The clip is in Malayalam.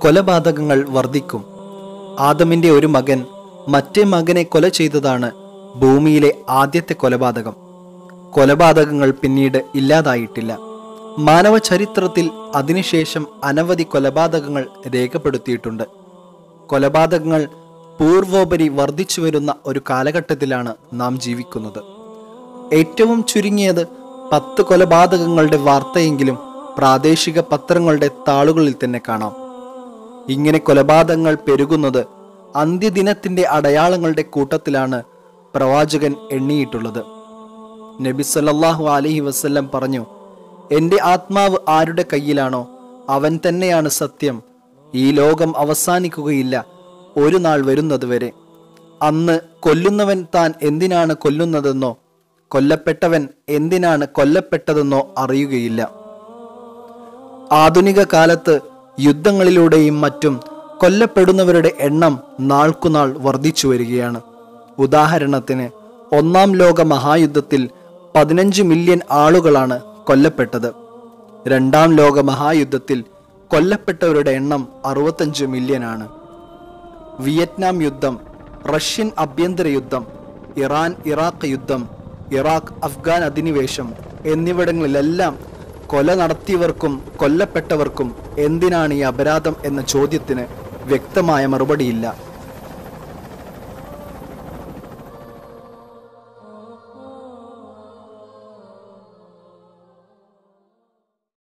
കൊലപാതകങ്ങൾ വർദ്ധിക്കും ആദമിന്റെ ഒരു മകൻ മറ്റേ മകനെ കൊല ചെയ്തതാണ് ഭൂമിയിലെ ആദ്യത്തെ കൊലപാതകം കൊലപാതകങ്ങൾ പിന്നീട് ഇല്ലാതായിട്ടില്ല മാനവ ചരിത്രത്തിൽ അതിനുശേഷം അനവധി കൊലപാതകങ്ങൾ രേഖപ്പെടുത്തിയിട്ടുണ്ട് കൊലപാതകങ്ങൾ പൂർവോപരി വർദ്ധിച്ചു വരുന്ന ഒരു കാലഘട്ടത്തിലാണ് നാം ജീവിക്കുന്നത് ഏറ്റവും ചുരുങ്ങിയത് പത്ത് കൊലപാതകങ്ങളുടെ വാർത്തയെങ്കിലും പ്രാദേശിക പത്രങ്ങളുടെ താളുകളിൽ തന്നെ കാണാം ഇങ്ങനെ കൊലപാതകങ്ങൾ പെരുകുന്നത് അന്ത്യദിനത്തിന്റെ അടയാളങ്ങളുടെ കൂട്ടത്തിലാണ് പ്രവാചകൻ എണ്ണിയിട്ടുള്ളത് നബി സല്ലല്ലാഹു അലൈഹി വസല്ലം പറഞ്ഞു എൻ്റെ ആത്മാവ് ആരുടെ കയ്യിലാണോ അവൻ തന്നെയാണ് സത്യം ഈ ലോകം അവസാനിക്കുകയില്ല ഒരു നാൾ വരുന്നതുവരെ അന്ന് കൊല്ലുന്നവൻ താൻ എന്തിനാണ് കൊല്ലുന്നതെന്നോ കൊല്ലപ്പെട്ടവൻ എന്തിനാണ് കൊല്ലപ്പെട്ടതെന്നോ അറിയുകയില്ല ആധുനിക കാലത്ത് യുദ്ധങ്ങളിലൂടെയും മറ്റും കൊല്ലപ്പെടുന്നവരുടെ എണ്ണം നാൾക്കുനാൾ വർദ്ധിച്ചു വരികയാണ് ഉദാഹരണത്തിന് ഒന്നാം ലോക മഹായുദ്ധത്തിൽ പതിനഞ്ച് മില്യൺ ആളുകളാണ് കൊല്ലപ്പെട്ടത് രണ്ടാം ലോക മഹായുദ്ധത്തിൽ കൊല്ലപ്പെട്ടവരുടെ എണ്ണം അറുപത്തഞ്ച് മില്യൺ ആണ് വിയറ്റ്നാം യുദ്ധം റഷ്യൻ ആഭ്യന്തര യുദ്ധം ഇറാൻ ഇറാഖ് യുദ്ധം ഇറാഖ് അഫ്ഗാൻ അധിനിവേശം എന്നിവിടങ്ങളിലെല്ലാം കൊല നടത്തിയവർക്കും കൊല്ലപ്പെട്ടവർക്കും എന്തിനാണ് ഈ അപരാധം എന്ന ചോദ്യത്തിന് വ്യക്തമായ മറുപടിയില്ല